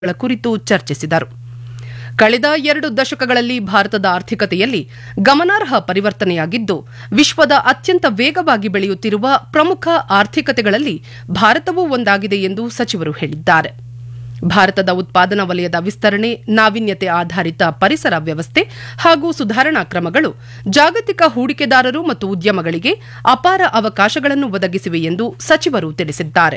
ಗಳ ಕುರಿತು ಚರ್ಚಿಸಿದರು ಕಳೆದ ಎರಡು ದಶಕಗಳಲ್ಲಿ ಭಾರತದ ಆರ್ಥಿಕತೆಯಲ್ಲಿ ಗಮನಾರ್ಹ ಪರಿವರ್ತನೆಯಾಗಿದ್ದು ವಿಶ್ವದ ಅತ್ಯಂತ ವೇಗವಾಗಿ ಬೆಳೆಯುತ್ತಿರುವ ಪ್ರಮುಖ ಆರ್ಥಿಕತೆಗಳಲ್ಲಿ ಭಾರತವೂ ಒಂದಾಗಿದೆ ಎಂದು ಸಚಿವರು ಹೇಳಿದ್ದಾರೆ ಭಾರತದ ಉತ್ಪಾದನಾ ವಲಯದ ವಿಸ್ತರಣೆ ನಾವೀನ್ಯತೆ ಆಧಾರಿತ ಪರಿಸರ ವ್ಯವಸ್ಥೆ ಹಾಗೂ ಸುಧಾರಣಾ ಕ್ರಮಗಳು ಜಾಗತಿಕ ಹೂಡಿಕೆದಾರರು ಮತ್ತು ಉದ್ಯಮಗಳಿಗೆ ಅಪಾರ ಅವಕಾಶಗಳನ್ನು ಒದಗಿಸಿವೆ ಎಂದು ಸಚಿವರು ತಿಳಿಸಿದ್ದಾರೆ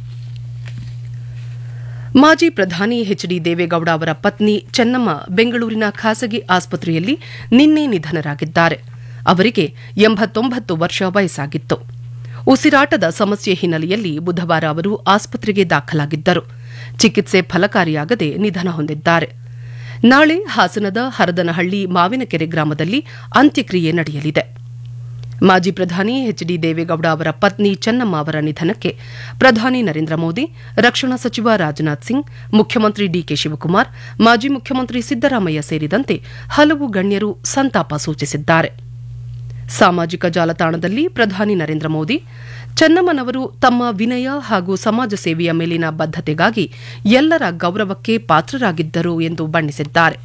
ಮಾಜಿ ಪ್ರಧಾನಿ ಎಚ್ ಡಿ ದೇವೇಗೌಡ ಅವರ ಪತ್ನಿ ಚೆನ್ನಮ್ಮ ಬೆಂಗಳೂರಿನ ಖಾಸಗಿ ಆಸ್ಪತ್ರೆಯಲ್ಲಿ ನಿನ್ನೆ ನಿಧನರಾಗಿದ್ದಾರೆ ಅವರಿಗೆ ಎಂಬತ್ತೊಂಬತ್ತು ವರ್ಷ ವಯಸ್ಸಾಗಿತ್ತು ಉಸಿರಾಟದ ಸಮಸ್ಯೆ ಹಿನ್ನೆಲೆಯಲ್ಲಿ ಬುಧವಾರ ಅವರು ಆಸ್ಪತ್ರೆಗೆ ದಾಖಲಾಗಿದ್ದರು ಚಿಕಿತ್ಸೆ ಫಲಕಾರಿಯಾಗದೆ ನಿಧನ ಹೊಂದಿದ್ದಾರೆ ನಾಳೆ ಹಾಸನದ ಹರದನಹಳ್ಳಿ ಮಾವಿನಕೆರೆ ಗ್ರಾಮದಲ್ಲಿ ಅಂತ್ಯಕ್ರಿಯೆ ನಡೆಯಲಿದೆ ಮಾಜಿ ಪ್ರಧಾನಿ ಎಚ್ ಡಿ ದೇವೇಗೌಡ ಅವರ ಪತ್ನಿ ಚೆನ್ನಮ್ಮ ಅವರ ನಿಧನಕ್ಕೆ ಪ್ರಧಾನಿ ನರೇಂದ್ರ ಮೋದಿ ರಕ್ಷಣಾ ಸಚಿವ ರಾಜನಾಥ್ ಸಿಂಗ್ ಮುಖ್ಯಮಂತ್ರಿ ಡಿಕೆ ಶಿವಕುಮಾರ್ ಮಾಜಿ ಮುಖ್ಯಮಂತ್ರಿ ಸಿದ್ದರಾಮಯ್ಯ ಸೇರಿದಂತೆ ಹಲವು ಗಣ್ಯರು ಸಂತಾಪ ಸೂಚಿಸಿದ್ದಾರೆ ಸಾಮಾಜಿಕ ಜಾಲತಾಣದಲ್ಲಿ ಪ್ರಧಾನಿ ನರೇಂದ್ರ ಮೋದಿ ಚೆನ್ನಮ್ಮನವರು ತಮ್ಮ ವಿನಯ ಹಾಗೂ ಸಮಾಜ ಸೇವೆಯ ಮೇಲಿನ ಬದ್ಧತೆಗಾಗಿ ಎಲ್ಲರ ಗೌರವಕ್ಕೆ ಪಾತ್ರರಾಗಿದ್ದರು ಎಂದು ಬಣ್ಣಿಸಿದ್ದಾರೆ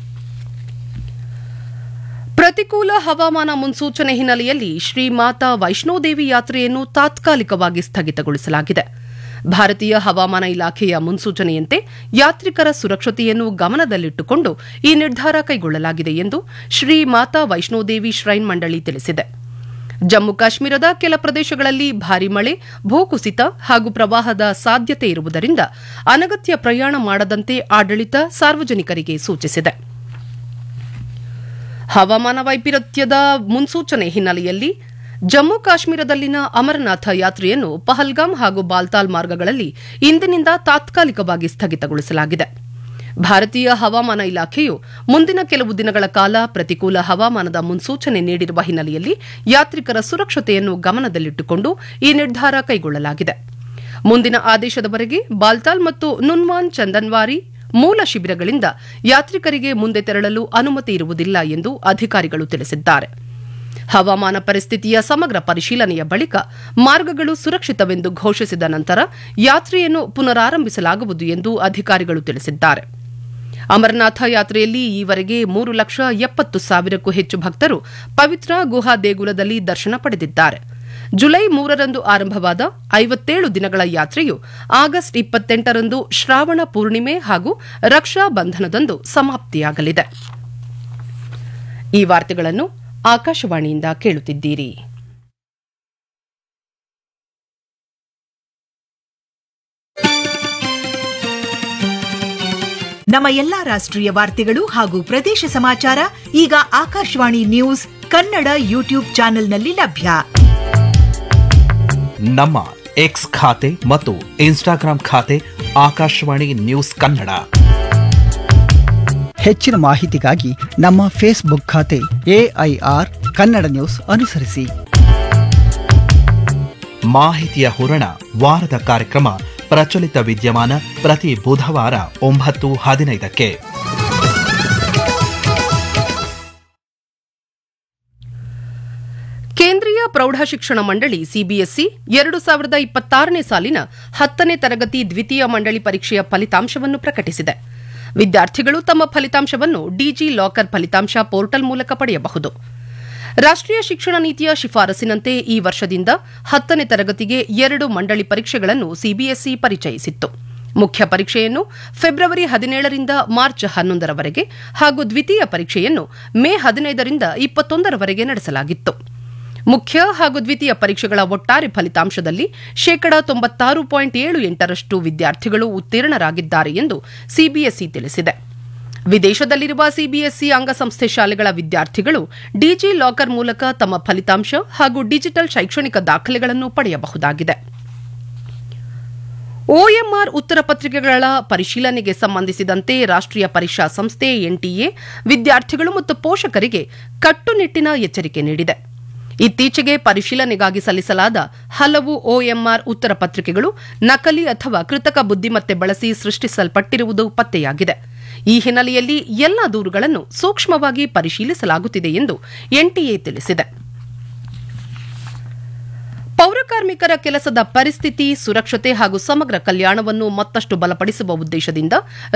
ಪ್ರತಿಕೂಲ ಹವಾಮಾನ ಮುನ್ಸೂಚನೆ ಹಿನ್ನೆಲೆಯಲ್ಲಿ ಶ್ರೀ ಮಾತಾ ವೈಷ್ಣೋದೇವಿ ಯಾತ್ರೆಯನ್ನು ತಾತ್ಕಾಲಿಕವಾಗಿ ಸ್ಥಗಿತಗೊಳಿಸಲಾಗಿದೆ ಭಾರತೀಯ ಹವಾಮಾನ ಇಲಾಖೆಯ ಮುನ್ಸೂಚನೆಯಂತೆ ಯಾತ್ರಿಕರ ಸುರಕ್ಷತೆಯನ್ನು ಗಮನದಲ್ಲಿಟ್ಟುಕೊಂಡು ಈ ನಿರ್ಧಾರ ಕೈಗೊಳ್ಳಲಾಗಿದೆ ಎಂದು ಶ್ರೀ ಮಾತಾ ವೈಷ್ಣೋದೇವಿ ಶ್ರೈನ್ ಮಂಡಳಿ ತಿಳಿಸಿದೆ ಜಮ್ಮು ಕಾಶ್ಮೀರದ ಕೆಲ ಪ್ರದೇಶಗಳಲ್ಲಿ ಭಾರಿ ಮಳೆ ಭೂಕುಸಿತ ಹಾಗೂ ಪ್ರವಾಹದ ಸಾಧ್ಯತೆ ಇರುವುದರಿಂದ ಅನಗತ್ಯ ಪ್ರಯಾಣ ಮಾಡದಂತೆ ಆಡಳಿತ ಸಾರ್ವಜನಿಕರಿಗೆ ಸೂಚಿಸಿದೆ ಹವಾಮಾನ ವೈಪರೀತ್ಯದ ಮುನ್ಸೂಚನೆ ಹಿನ್ನೆಲೆಯಲ್ಲಿ ಜಮ್ಮು ಕಾಶ್ಮೀರದಲ್ಲಿನ ಅಮರನಾಥ ಯಾತ್ರೆಯನ್ನು ಪಹಲ್ಗಾಮ್ ಹಾಗೂ ಬಾಲ್ತಾಲ್ ಮಾರ್ಗಗಳಲ್ಲಿ ಇಂದಿನಿಂದ ತಾತ್ಕಾಲಿಕವಾಗಿ ಸ್ಥಗಿತಗೊಳಿಸಲಾಗಿದೆ ಭಾರತೀಯ ಹವಾಮಾನ ಇಲಾಖೆಯು ಮುಂದಿನ ಕೆಲವು ದಿನಗಳ ಕಾಲ ಪ್ರತಿಕೂಲ ಹವಾಮಾನದ ಮುನ್ಸೂಚನೆ ನೀಡಿರುವ ಹಿನ್ನೆಲೆಯಲ್ಲಿ ಯಾತ್ರಿಕರ ಸುರಕ್ಷತೆಯನ್ನು ಗಮನದಲ್ಲಿಟ್ಟುಕೊಂಡು ಈ ನಿರ್ಧಾರ ಕೈಗೊಳ್ಳಲಾಗಿದೆ ಮುಂದಿನ ಆದೇಶದವರೆಗೆ ಬಾಲ್ತಾಲ್ ಮತ್ತು ನುನ್ವಾನ್ ಚಂದನ್ವಾರಿ ಮೂಲ ಶಿಬಿರಗಳಿಂದ ಯಾತ್ರಿಕರಿಗೆ ಮುಂದೆ ತೆರಳಲು ಅನುಮತಿ ಇರುವುದಿಲ್ಲ ಎಂದು ಅಧಿಕಾರಿಗಳು ತಿಳಿಸಿದ್ದಾರೆ ಹವಾಮಾನ ಪರಿಸ್ಥಿತಿಯ ಸಮಗ್ರ ಪರಿಶೀಲನೆಯ ಬಳಿಕ ಮಾರ್ಗಗಳು ಸುರಕ್ಷಿತವೆಂದು ಘೋಷಿಸಿದ ನಂತರ ಯಾತ್ರೆಯನ್ನು ಪುನರಾರಂಭಿಸಲಾಗುವುದು ಎಂದು ಅಧಿಕಾರಿಗಳು ತಿಳಿಸಿದ್ದಾರೆ ಅಮರನಾಥ ಯಾತ್ರೆಯಲ್ಲಿ ಈವರೆಗೆ ಮೂರು ಲಕ್ಷ ಎಪ್ಪತ್ತು ಸಾವಿರಕ್ಕೂ ಹೆಚ್ಚು ಭಕ್ತರು ಪವಿತ್ರ ಗುಹಾ ದೇಗುಲದಲ್ಲಿ ದರ್ಶನ ಪಡೆದಿದ್ದಾರೆ ಜುಲೈ ಮೂರರಂದು ಆರಂಭವಾದ ಐವತ್ತೇಳು ದಿನಗಳ ಯಾತ್ರೆಯು ಆಗಸ್ಟ್ ಇಪ್ಪತ್ತೆಂಟರಂದು ಶ್ರಾವಣ ಪೂರ್ಣಿಮೆ ಹಾಗೂ ರಕ್ಷಾ ಬಂಧನದಂದು ಸಮಾಪ್ತಿಯಾಗಲಿದೆ ಈ ವಾರ್ತೆಗಳನ್ನು ಆಕಾಶವಾಣಿಯಿಂದ ಕೇಳುತ್ತಿದ್ದೀರಿ ನಮ್ಮ ಎಲ್ಲಾ ರಾಷ್ಟ್ರೀಯ ವಾರ್ತೆಗಳು ಹಾಗೂ ಪ್ರದೇಶ ಸಮಾಚಾರ ಈಗ ಆಕಾಶವಾಣಿ ನ್ಯೂಸ್ ಕನ್ನಡ ಯೂಟ್ಯೂಬ್ ಚಾನೆಲ್ನಲ್ಲಿ ಲಭ್ಯ ನಮ್ಮ ಎಕ್ಸ್ ಖಾತೆ ಮತ್ತು ಇನ್ಸ್ಟಾಗ್ರಾಂ ಖಾತೆ ಆಕಾಶವಾಣಿ ನ್ಯೂಸ್ ಕನ್ನಡ ಹೆಚ್ಚಿನ ಮಾಹಿತಿಗಾಗಿ ನಮ್ಮ ಫೇಸ್ಬುಕ್ ಖಾತೆ ಎಐಆರ್ ಕನ್ನಡ ನ್ಯೂಸ್ ಅನುಸರಿಸಿ ಮಾಹಿತಿಯ ಹೂರಣ ವಾರದ ಕಾರ್ಯಕ್ರಮ ಪ್ರಚಲಿತ ವಿದ್ಯಮಾನ ಪ್ರತಿ ಬುಧವಾರ ಒಂಬತ್ತು ಹದಿನೈದಕ್ಕೆ ಕೇಂದ್ರೀಯ ಪ್ರೌಢಶಿಕ್ಷಣ ಮಂಡಳಿ ಸಿಬಿಎಸ್ಇ ಎರಡು ಸಾವಿರದ ಇಪ್ಪತ್ತಾರನೇ ಸಾಲಿನ ಹತ್ತನೇ ತರಗತಿ ದ್ವಿತೀಯ ಮಂಡಳಿ ಪರೀಕ್ಷೆಯ ಫಲಿತಾಂಶವನ್ನು ಪ್ರಕಟಿಸಿದೆ ವಿದ್ಯಾರ್ಥಿಗಳು ತಮ್ಮ ಫಲಿತಾಂಶವನ್ನು ಡಿಜಿ ಲಾಕರ್ ಫಲಿತಾಂಶ ಪೋರ್ಟಲ್ ಮೂಲಕ ಪಡೆಯಬಹುದು ರಾಷ್ಟ್ರೀಯ ಶಿಕ್ಷಣ ನೀತಿಯ ಶಿಫಾರಸಿನಂತೆ ಈ ವರ್ಷದಿಂದ ಹತ್ತನೇ ತರಗತಿಗೆ ಎರಡು ಮಂಡಳಿ ಪರೀಕ್ಷೆಗಳನ್ನು ಸಿಬಿಎಸ್ಇ ಪರಿಚಯಿಸಿತ್ತು ಮುಖ್ಯ ಪರೀಕ್ಷೆಯನ್ನು ಫೆಬ್ರವರಿ ಹದಿನೇಳರಿಂದ ಮಾರ್ಚ್ ಹನ್ನೊಂದರವರೆಗೆ ಹಾಗೂ ದ್ವಿತೀಯ ಪರೀಕ್ಷೆಯನ್ನು ಮೇ ಹದಿನೈದರಿಂದ ಇಪ್ಪತ್ತೊಂದರವರೆಗೆ ನಡೆಸಲಾಗಿತ್ತು ಮುಖ್ಯ ಹಾಗೂ ದ್ವಿತೀಯ ಪರೀಕ್ಷೆಗಳ ಒಟ್ಟಾರೆ ಫಲಿತಾಂಶದಲ್ಲಿ ಶೇಕಡ ತೊಂಬತ್ತಾರು ಪಾಯಿಂಟ್ ಏಳು ಎಂಟರಷ್ಟು ವಿದ್ಯಾರ್ಥಿಗಳು ಉತ್ತೀರ್ಣರಾಗಿದ್ದಾರೆ ಎಂದು ಸಿಬಿಎಸ್ಇ ತಿಳಿಸಿದೆ ವಿದೇಶದಲ್ಲಿರುವ ಸಿಬಿಎಸ್ಇ ಅಂಗಸಂಸ್ಥೆ ಶಾಲೆಗಳ ವಿದ್ಯಾರ್ಥಿಗಳು ಡಿಜಿ ಲಾಕರ್ ಮೂಲಕ ತಮ್ಮ ಫಲಿತಾಂಶ ಹಾಗೂ ಡಿಜಿಟಲ್ ಶೈಕ್ಷಣಿಕ ದಾಖಲೆಗಳನ್ನು ಪಡೆಯಬಹುದಾಗಿದೆ ಒಎಂಆರ್ ಉತ್ತರ ಪತ್ರಿಕೆಗಳ ಪರಿಶೀಲನೆಗೆ ಸಂಬಂಧಿಸಿದಂತೆ ರಾಷ್ಟ್ರೀಯ ಪರೀಕ್ಷಾ ಸಂಸ್ಥೆ ಎನ್ಟಿಎ ವಿದ್ಯಾರ್ಥಿಗಳು ಮತ್ತು ಪೋಷಕರಿಗೆ ಕಟ್ಟುನಿಟ್ಟಿನ ಎಚ್ಚರಿಕೆ ನೀಡಿದೆ ಇತ್ತೀಚೆಗೆ ಪರಿಶೀಲನೆಗಾಗಿ ಸಲ್ಲಿಸಲಾದ ಹಲವು ಒಎಂಆರ್ ಉತ್ತರ ಪತ್ರಿಕೆಗಳು ನಕಲಿ ಅಥವಾ ಕೃತಕ ಬುದ್ದಿಮತ್ತೆ ಬಳಸಿ ಸೃಷ್ಟಿಸಲ್ಪಟ್ಟಿರುವುದು ಪತ್ತೆಯಾಗಿದೆ ಈ ಹಿನ್ನೆಲೆಯಲ್ಲಿ ಎಲ್ಲಾ ದೂರುಗಳನ್ನು ಸೂಕ್ಷ್ಮವಾಗಿ ಪರಿಶೀಲಿಸಲಾಗುತ್ತಿದೆ ಎಂದು ಎನ್ಟಿಎ ತಿಳಿಸಿದೆ ಪೌರ ಕಾರ್ಮಿಕರ ಕೆಲಸದ ಪರಿಸ್ಥಿತಿ ಸುರಕ್ಷತೆ ಹಾಗೂ ಸಮಗ್ರ ಕಲ್ಯಾಣವನ್ನು ಮತ್ತಷ್ಟು ಬಲಪಡಿಸುವ ಉದ್ದೇಶದಿಂದ